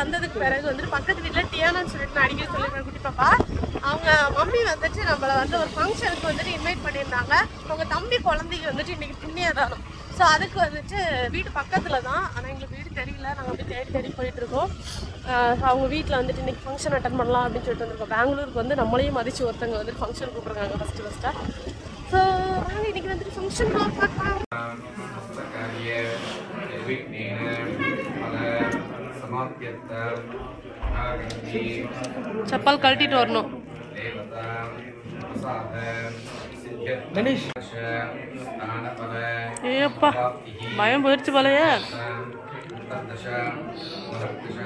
வந்ததுக்கு பிறகு வந்துட்டு பக்கத்து வீட்டுல டியானான்னு சொல்லிட்டு நான் அடிக்கடி சொல்லிருக்கேன் குட்டி பாப்பா அவங்க மம்மி வந்துட்டு நம்மள வந்து ஒரு ஃபங்க்ஷனுக்கு வந்துட்டு இன்வைட் பண்ணியிருந்தாங்க அவங்க தம்பி குழந்தைக்கு வந்துட்டு இன்னைக்கு புண்ணியதானம் ஸோ அதுக்கு வந்துட்டு வீட்டு பக்கத்துல தான் ஆனா எங்களுக்கு வீடு தெரியல நாங்க அப்படியே தேடி தேடி போயிட்டு இருக்கோம் ஆஹ் அவங்க வீட்டில் வந்துட்டு இன்னைக்கு ஃபங்க்ஷன் அட்டன் பண்ணலாம் அப்படின்னு சொல்லிட்டு வந்திருக்கோம் பெங்களூருக்கு வந்து நம்மளையும் மதிச்சு ஒருத்தவங்க வந்துட்டு ஃபங்க்ஷன் கூப்பிடுறாங்க ஃபர்ஸ்ட் ஃபர்ஸ்டா ஸோ வாங்க இன்னைக்கு வந்துட்டு ஃபங்க்ஷன் பார்க்கலாம் कार्ये विघ्नेन फल समाप्यत्त आगन्ति செப்பல் கழட்டிட்டு வரணும் देवता प्रसाद सिद्ध्यर्थ கணேஷ் स्थानफल ஏப்பா प्राप्तिः பயம் போயிடுச்சு போலயே तद्दश महर्दश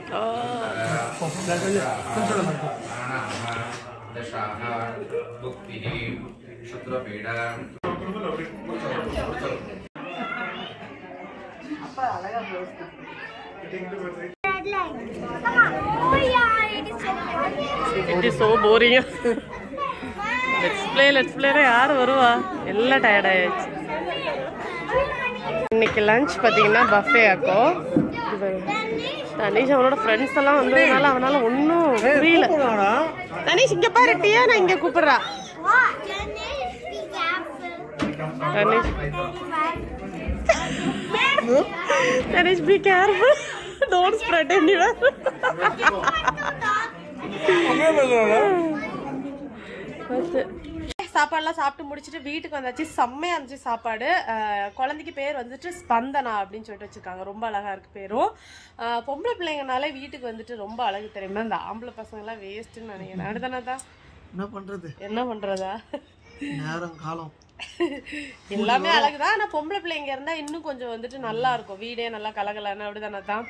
प्राणाः दशाः भुक्तिः शत्रुपीडा Oh yeah, it is so funny. It is so boring let's play let's ப்ளேல யார் வருவா எல்லாம் டயர்ட் ஆயாச்சு இன்னைக்கு லஞ்ச் பார்த்தீங்கன்னா பஃபே ஆக்கும் தனீஷ் அவனோட ஃப்ரெண்ட்ஸ் எல்லாம் வந்ததுனால அவனால ஒன்றும் புரியல தனீஷ் இங்க பாரு டியா நான் இங்க கூப்பிடுறா What? Dennis, be careful. Danish Danish be careful don't spread anywhere சாப்பாடுலாம் சாப்பிட்டு முடிச்சுட்டு வீட்டுக்கு வந்தாச்சு செம்மையா இருந்துச்சு சாப்பாடு அஹ் குழந்தைக்கு பேர் வந்துட்டு ஸ்பந்தனா அப்படின்னு சொல்லிட்டு வச்சிருக்காங்க ரொம்ப அழகா இருக்கு பேரும் அஹ் பொம்பளை பிள்ளைங்கனாலே வீட்டுக்கு வந்துட்டு ரொம்ப அழகு தெரியுமா இந்த ஆம்பளை பசங்க எல்லாம் வேஸ்ட்னு நினைக்கிறேன் அடுத்தானே தான் என்ன பண்றது என்ன பண்றதா நேரம் காலம் எல்லாமே அழகுதான் ஆனா பொம்பளை பிள்ளைங்க இருந்தா இன்னும் கொஞ்சம் வந்துட்டு நல்லா இருக்கும் வீடே நல்லா கலகலன்னு அப்படிதானே தான்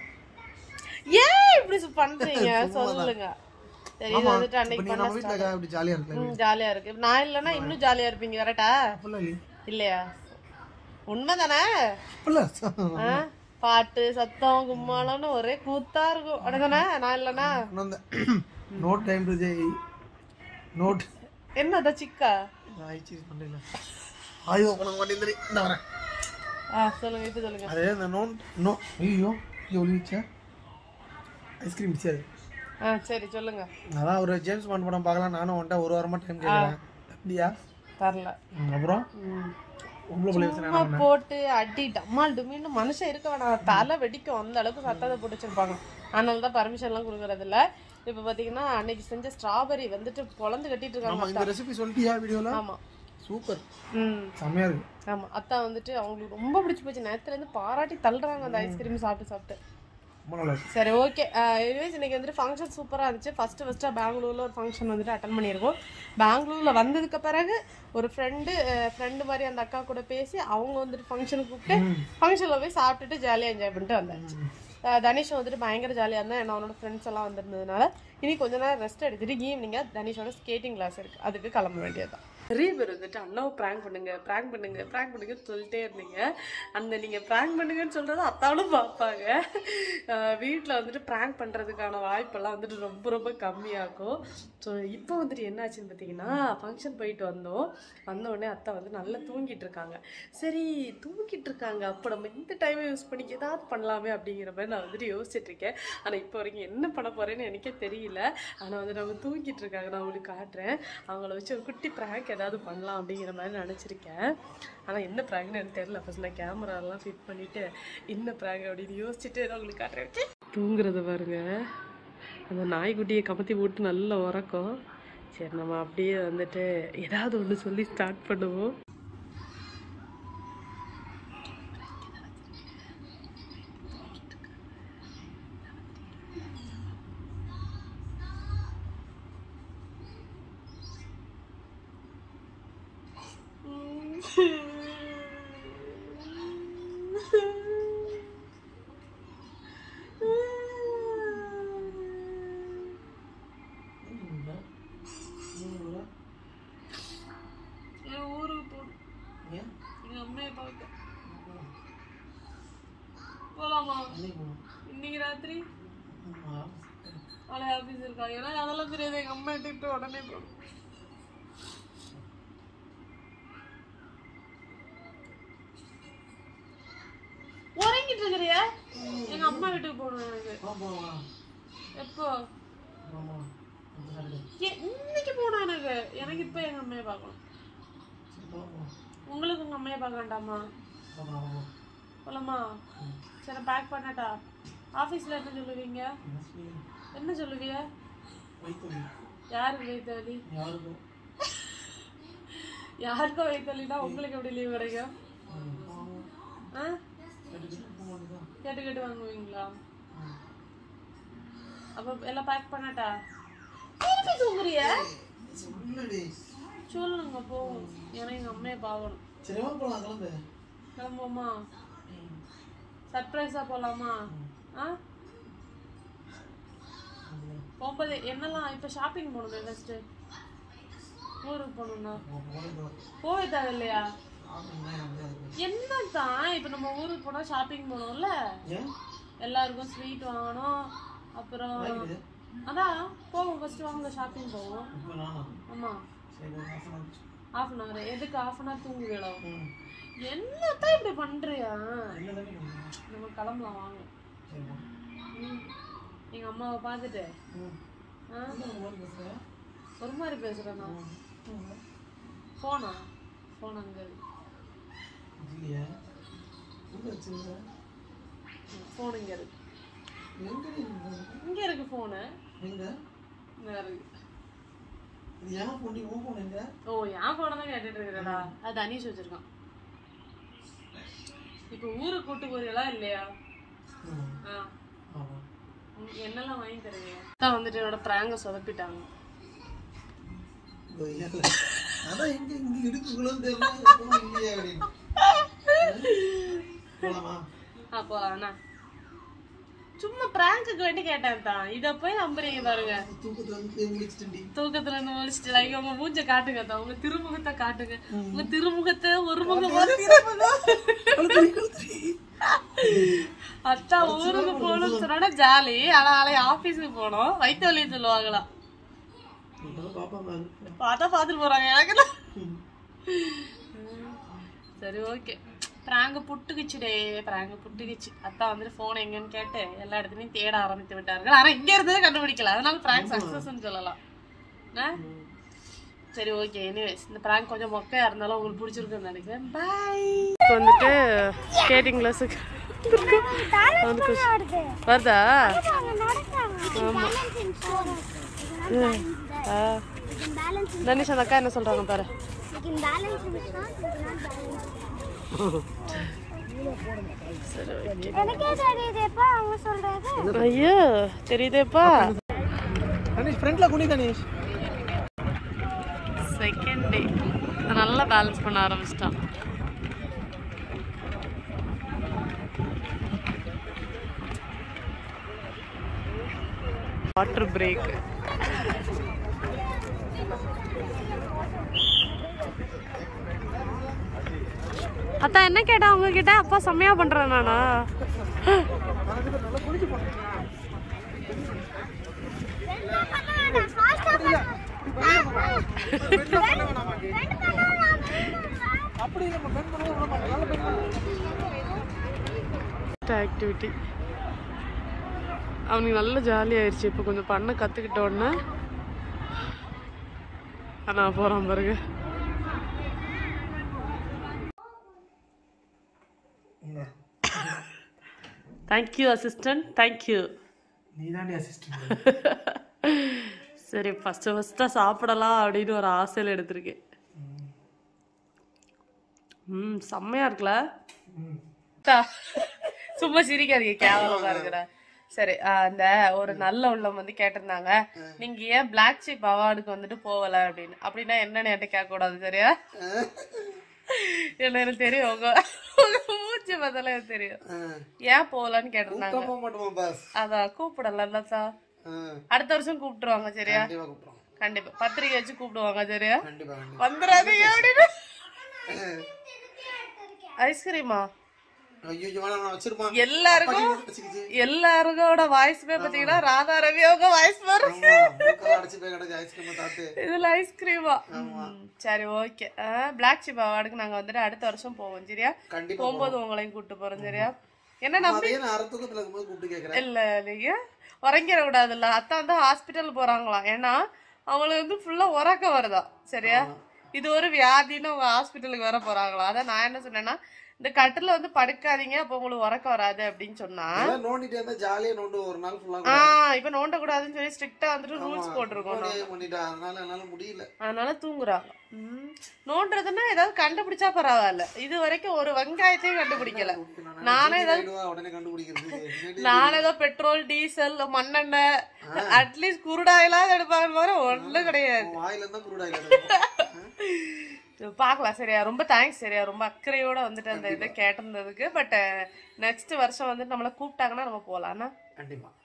ஏன் இப்படி சு- பண்றீங்க சொல்லுங்க சரி இது வந்துட்டு இப்ப அன்னைக்கு நீ நம்ம வீட்டுல இருக்கா, இப்படி ஜாலியா இருக்குல்ல ம், ஜாலியா இருக்கு நான் இல்லைன்னா இன்னும் ஜாலியா இருப்பீங்க வரட்டா அப்படிலாம் இல்லையே. இல்லையா உண்மைதானே அப்படிலாம் ஆ? பாட்டு சத்தம் கும்மாளம்னு ஒரே கூத்தா இருக்கும் அப்படிதானே நான் இல்லைன்னா no time to jot note என்னதா சிக்கா ஆயிடுச்சு பண்ணல ஆயோ உனக்கு மாட்டேன் இந்த வரேன் ஆ சொல்லுங்க இப்ப சொல்லுங்க அதே இந்த நோ நோ ஐயோ ஒளிச்சா ஐஸ்கிரீம் மிஸ் அது ஆ சரி சொல்லுங்க அதான் ஒரு ஜேம்ஸ் பாண்ட் படம் பார்க்கலாம் நானும் வந்துட்டு ஒரு வாரமா டைம் கேட்குறேன் அப்படியா தரல ம், அப்புறம் ம். உங்களை பிள்ளை வச்சு சும்மா போட்டு அடி டம்மால் டுமின்னு மனுஷன் இருக்க வேணாம் தலை வெடிக்கும் அந்த அளவுக்கு சத்தத்தை போட்டு வச்சிருப்பாங்க அதனால தான் பர்மிஷன்லாம் கொடுக்கறது இல்ல இப்போ பார்த்தீங்கன்னா அன்னைக்கு செஞ்ச ஸ்ட்ராபெரி வந்துட்டு பொழந்து கட்டிட்டு ஆமா இருக்காங்க இந்த ரெசிபி சொல்லிட்டியா வீடியோல ஆமா சூப்பர் ம் செம்மையா இருக்கு ஆமா அத்தா வந்துட்டு அவங்களுக்கு ரொம்ப பிடிச்சி போச்சு நேரத்துல இருந்து பாராட்டி தள்ளுறாங்க அந்த ஐஸ்கிரீம் சாப்பிட்டு சாப்பிட்டு ரொம்ப நல்லா இருக்கு சரி ஓகே எனிவேஸ் இன்னைக்கு வந்துட்டு ஃபங்க்ஷன் சூப்பராக இருந்துச்சு ஃபர்ஸ்ட் ஃபஸ்ட்டாக பெங்களூரில் ஒரு ஃபங்க்ஷன் வந்துட்டு அட்டன் பண்ணியிருக்கோம் பெங்களூரில் வந்ததுக்கு பிறகு ஒரு ஃப்ரெண்டு ஃப்ரெண்டு மாதிரி அந்த அக்கா கூட பேசி அவங்க வந்துட்டு ஃபங்க்ஷனுக்கு கூப்பிட்டு ஃபங்க்ஷனில் போய் சாப்பிட்டுட்டு ஜாலியாக என்ஜாய் பண்ணிட்டு வந்தாச்சு அஹ் தனிஷ் வந்துட்டு பயங்கர ஜாலியாக இருந்தால் என்ன அவனோட ஃப்ரெண்ட்ஸ் எல்லாம் வந்திருந்ததுனால இனி கொஞ்ச நேரம் ரெஸ்ட் எடுத்துட்டு ஈவினிங்காக தனிஷோட ஸ்கேட்டிங் கிளாஸ் இருக்குது அதுக்கு கிளம்ப வேண்டியதுதான் நிறைய பேர் வந்துட்டு அண்ணாவை ப்ராங்க் பண்ணுங்க ப்ராங்க் பண்ணுங்க ப்ராங்க் பண்ணுங்கன்னு சொல்லிட்டே இருந்தீங்க அந்த நீங்கள் ப்ராங்க் பண்ணுங்கன்னு சொல்கிறத அத்தாலும் பார்ப்பாங்க வீட்டில் வந்துட்டு ப்ராங்க் பண்ணுறதுக்கான வாய்ப்பெல்லாம் வந்துட்டு ரொம்ப ரொம்ப கம்மியாகும் ஸோ இப்போ வந்துட்டு என்னாச்சுன்னு பார்த்தீங்கன்னா ஃபங்க்ஷன் போயிட்டு வந்தோம் வந்த உடனே அத்தை வந்து நல்லா தூங்கிட்டு இருக்காங்க சரி தூங்கிட்டு இருக்காங்க அப்போ நம்ம இந்த டைமை யூஸ் பண்ணி ஏதாவது பண்ணலாமே அப்படிங்கிற மாதிரி நான் வந்துட்டு யோசிச்சுட்டு இருக்கேன் ஆனால் இப்போ வரைக்கும் என்ன பண்ண போகிறேன்னு எனக்கே தெரியல ஆனால் வந்து அவங்க தூங்கிட்டு இருக்காங்க நான் உங்களுக்கு காட்டுறேன் அவங்கள வச்சு ஒரு குட்டி ப்ராங்க் ஏதாவது பண்ணலாம் அப்படிங்கிற மாதிரி நினச்சிருக்கேன் ஆனால் என்ன ப்ராங்க்னு எனக்கு தெரியல ஃபர்ஸ்ட் நான் கேமராலாம் ஃபிட் பண்ணிவிட்டு என்ன ப்ராங்க் அப்படின்னு யோசிச்சுட்டு நான் உங்களுக்கு காட்டுறேன் தூங்குறத பாருங்க அந்த நாய்க்குட்டியை கமத்தி போட்டு நல்ல உறக்கம் சரி நம்ம அப்படியே வந்துட்டு ஏதாவது ஒன்று சொல்லி ஸ்டார்ட் பண்ணுவோம் ஊருக்கு போகணும் ஏன் எங்கள் அம்மையை பார்க்க போகலாமா இன்னைக்கு ராத்திரி நாளை ஆஃபீஸ் இருக்காங்க ஏன்னா அதெல்லாம் தெரியாது எங்கள் அம்மா எடுத்துக்கிட்டு உடனே போகணும் உறங்கிட்டு இருக்கிறியா எங்க அம்மா வீட்டுக்கு போகணும் எனக்கு எப்போ ஆமா அந்த சாட்டர்டே ஏ, இன்னைக்கு போனா எனக்கு எனக்கு இப்ப எங்க அம்மையை பார்க்கணும் சரி பார்ப்போம் உங்களுக்கு உங்க அம்மையை பார்க்க வேண்டாமா பார்க்கலாம் பார்ப்போம் போலாமா சரி பேக் பண்ணட்டா ஆஃபீஸில் என்ன சொல்லுவீங்க என்ன சொல்லி என்ன சொல்லுவீங்க வைத்தொழி யாருக்கு வயிற்று வலி யாருக்கும் யாருக்கும் வயிற்று வலினா உங்களுக்கு எப்படி லீவ் கிடைக்கும் ம், ஆமாம். ஆ எடுத்துட்டு போக வேண்டியதுதான். கேட்டு கேட்டு வாங்குவீங்களா ம். அப்போ எல்லாம் பேக் பண்ணட்டா திருப்பி தூங்குறிய சொல்லுடி சொல்லுங்க போவோம் ஏன்னா எங்கள் அம்மையை பார்க்கணும் சரி வா போலாம் கிளம்பு கிளம்புவோமா சர்ப்ரைஸாக போகலாமா ஆ போகும்போது என்னெல்லாம் இப்போ ஷாப்பிங் போகணுமே ஃபஸ்ட்டு ஊருக்கு போகணும்னா போவே தேவையில்லையா என்ன தான் இப்போ நம்ம ஊருக்கு போனால் ஷாப்பிங் போகணும்ல ஏன் எல்லாருக்கும் ஸ்வீட் வாங்கணும் அப்புறம் வாங்கிடு. அதான் போவோம் ஃபர்ஸ்ட் வாங்க ஷாப்பிங் போவோம் இப்போ நானா ஆமாம் சரி ஒரு half an hour ஆச்சு. ஹாஃப் அன் ஹவர் எதுக்கு ஹாஃப் அன் ஹவர் தூங்குவீங்களோ ம். என்னத்தான் இப்படி பண்ணுறியா என்ன தானே பண்ணுங்க? நம்ம கிளம்பலாம் வாங்க சரி போ. ம் எங்கள் அம்மாவை பார்த்துட்டு ம். ஆ என்ன ஒரு மாதிரி பேசுற? ஒரு மாதிரி பேசுகிறேன் நான் ம். ஃபோனா ஃபோன் அங்கே இருக்கு இல்லையா? எங்க வச்சிருக்க? ஃபோன் இங்கே இருக்கு எங்கடி இருக்கு? இங்கே இருக்கு ஃபோனு எங்க? இங்கே இருக்கு இது ஏன் phone? நீ உன் phone எங்க? ஓ என் ஃபோனை தான் கேட்டுட்டு இருக்கிறடா அது அனீஷ் வச்சிருக்கான் இப்போ ஊருக்கு கூட்டு போறீங்களா இல்லையா ம். ஆ ஆமா. உம், என்னெல்லாம் வாங்கி தருவீங்க தான் வந்துட்டு என்னோட ப்ராங்க சொதப்பிட்டாங்க இதோ ஏல. அதான் எங்க இங்க இடுக்குக்குள்ளன்னு தெரியல, phone இல்லையே அப்படின்னு. போலாமா? ஆ போலாம்ண்ணா சும்மா ப்ராங்குக்கு வேண்டி கேட்டேன் தான் இதை போய் நம்புறீங்க பாருங்க தூக்கத்துல வந்து தேம்பி முடிச்சிட்டேன்டி. தூக்கத்துல இருந்து முடிச்சுட்டு like உங்க மூஞ்ச காட்டுங்க தான் உங்க திருமுகத்தை காட்டுங்க உங்க திருமுகத்தை ஒரு முகமா அத்தா ஊருக்கு போகணும்னு சொன்னா ஜாலி ஆனா நாளை ஆபீஸுக்கு போனோம் வயிற்று வலி சொல்லுவாங்களாம் இப்பதான் பாப்பாங்க. பார்த்தா பார்த்துட்டு போறாங்க எனக்கு ம். சரி ஓகே பிராங்கு புட்டுக்குச்சுடே பிராங்கு புட்டுக்குச்சு அத்தா வந்துட்டு ஃபோன் எங்கன்னு கேட்டு எல்லா இடத்துலையும் தேட ஆரம்பித்து விட்டார்கள் ஆனா இங்க இருந்தது கண்டுபிடிக்கல அதனால பிராங்க் சக்சஸ்ன்னு சொல்லலாம் என்ன? சரி ஓகே எனிவேஸ் இந்த பிராங்க் கொஞ்சம் மொக்கையா இருந்தாலும் உங்களுக்கு பிடிச்சிருக்குன்னு நினைக்கிறேன் பாய் இப்போ வந்துட்டு ஸ்கேட்டிங் கிளாஸுக்கு வருதா ஆ தனிஷ் அந்த அக்கா என்ன சொல்றாங்க பாரு எனக்கே தெரியுதேப்பா அவங்க சொல்றது ஐயோ தெரியுதேப்பா தனீஷ், front ல குனி தனீஷ். செகண்ட் டே நல்லா பேலன்ஸ் பண்ண ஆரம்பிச்சிட்டான் வாட்டர் பிரேக் அத்தா என்ன கேட்டா அவங்க கிட்ட அப்பா செம்மையா பண்றேன் நானா அப்படி நம்ம bend பண்ணவே விட மாட்டோம். நல்லா bend பண்ணு. ஆக்டிவிட்டி அவனுக்கு நல்ல ஜாலியாயிருச்சு இப்போ கொஞ்சம் பண்ண கற்றுக்கிட்ட உடனே நான் போகிறான் பாருங்க இங்க. தேங்க்யூ அசிஸ்டன்ட் தேங்க்யூ நீதாண்டி assistant. சரி ஃபஸ்ட்டு ஃபஸ்ட்டாக சாப்பிடலாம் அப்படின்னு ஒரு ஆசையில் எடுத்திருக்கேன் ம் செம்மையா இருக்குல்ல ம். அக்கா, சும்மா சிரிக்காதீங்க கேவலமா இருக்கிற சரி ஆஹ் அந்த ஒரு நல்ல உள்ளம் வந்து கேட்டிருந்தாங்க நீங்க ஏன் பிளாக் ஷிப் அவார்டுக்கு வந்துட்டு போகல அப்படின்னு அப்படின்னா என்னன்னு என்கிட்ட கேட்க கூடாது சரியா என்ன எனக்கு தெரியும் உங்க உங்க மூச்சு பதில எனக்கு தெரியும் ஆ. ஏன் போகலன்னு கேட்டிருந்தாங்க கூப்பிட்டா போக மாட்டோமா பாஸ் அதான் கூப்பிடல சார் ஆ. அடுத்த வருஷம் கூப்பிட்டுருவாங்க சரியா கண்டிப்பா கூப்பிடுறோம் கண்டிப்பா பத்திரிக்கை வச்சு கூப்பிடுவாங்க சரியா கண்டிப்பா கண்டிப்பா வந்துடாதீங்க அப்படின்னு ஐஸ்கிரீமா ஐயோ வேணாம் நான் வச்சிருப்பான் எல்லாருக்கும் வச்சுக்கிச்சு எல்லாருக்கோட வாய்ஸ்மே பாத்தீங்கன்னா ராதா ரவி அவங்க வாய்ஸ் வரும் ஆமா மூக்கெல்லாம் அடைச்சு போய் கிடக்கு ஐஸ்கிரீம் சாப்பிட்டு இதுல ஐஸ்கிரீமா சரி ஓகே பிளாக் ஷிப் அவார்டுக்கு நாங்க வந்துட்டு அடுத்த வருஷம் போவோம் சரியா கண்டிப்பா போகும்போது உங்களையும் கூட்டு போறோம் சரியா என்ன நம்பி அதே நான் அரை தூக்கத்துல இருக்கும்போது கூப்பிட்டு கேக்குறேன் இல்ல நீங்க உறங்கிட கூடாதுல்ல அத்தா வந்து ஹாஸ்பிட்டல் போறாங்களாம் ஏன்னா அவங்களுக்கு வந்து ஃபுல்லா உறக்க வருதா சரியா இது ஒரு வியாதின்னு அவங்க ஹாஸ்பிட்டலுக்கு வர போறாங்களாம் அதான் நான் என்ன சொன்னேன்னா இந்த கட்டில வந்து படுக்காதீங்க அப்போ உங்களுக்கு உறக்க வராது அப்படின்னு சொன்னா அதெல்லாம் நோண்டிட்டே இருந்தா ஜாலியா நோண்டு ஒரு நாள் ஃபுல்லா ஆஹ் இப்ப நோண்ட கூடாதுன்னு சொல்லி ஸ்ட்ரிக்டா வந்துட்டு ரூல்ஸ் போட்டிருக்கோம் நாங்க. பண்ணிட்டேன் அதனால என்னால முடியல அதனால தூங்குறாங்க ம். நோண்டுறதுன்னா ஏதாவது கண்டுபிடிச்சா பரவாயில்ல இது வரைக்கும் ஒரு வெங்காயத்தையும் கண்டுபிடிக்கல நானே ஏதாவது ஆயிடுவா, உடனே கண்டுபிடிக்கிறது நான் ஏதோ பெட்ரோல் டீசல் மண்ணெண்ணெய் அட்லீஸ்ட் குருடாயெல்லாம் எடுப்பாங்க தவிர ஒண்ணும் கிடையாது உன் வாயில இருந்தா குருடாயில பார்க்கலாம் சரியா ரொம்ப தேங்க்ஸ் சரியா ரொம்ப அக்கறையோட வந்துட்டு அந்த இதை கேட்டிருந்ததுக்கு பட் நெக்ஸ்ட் வருஷம் வந்து நம்மளை கூப்பிட்டாங்கன்னா நம்ம போகலாம் கண்டிப்பா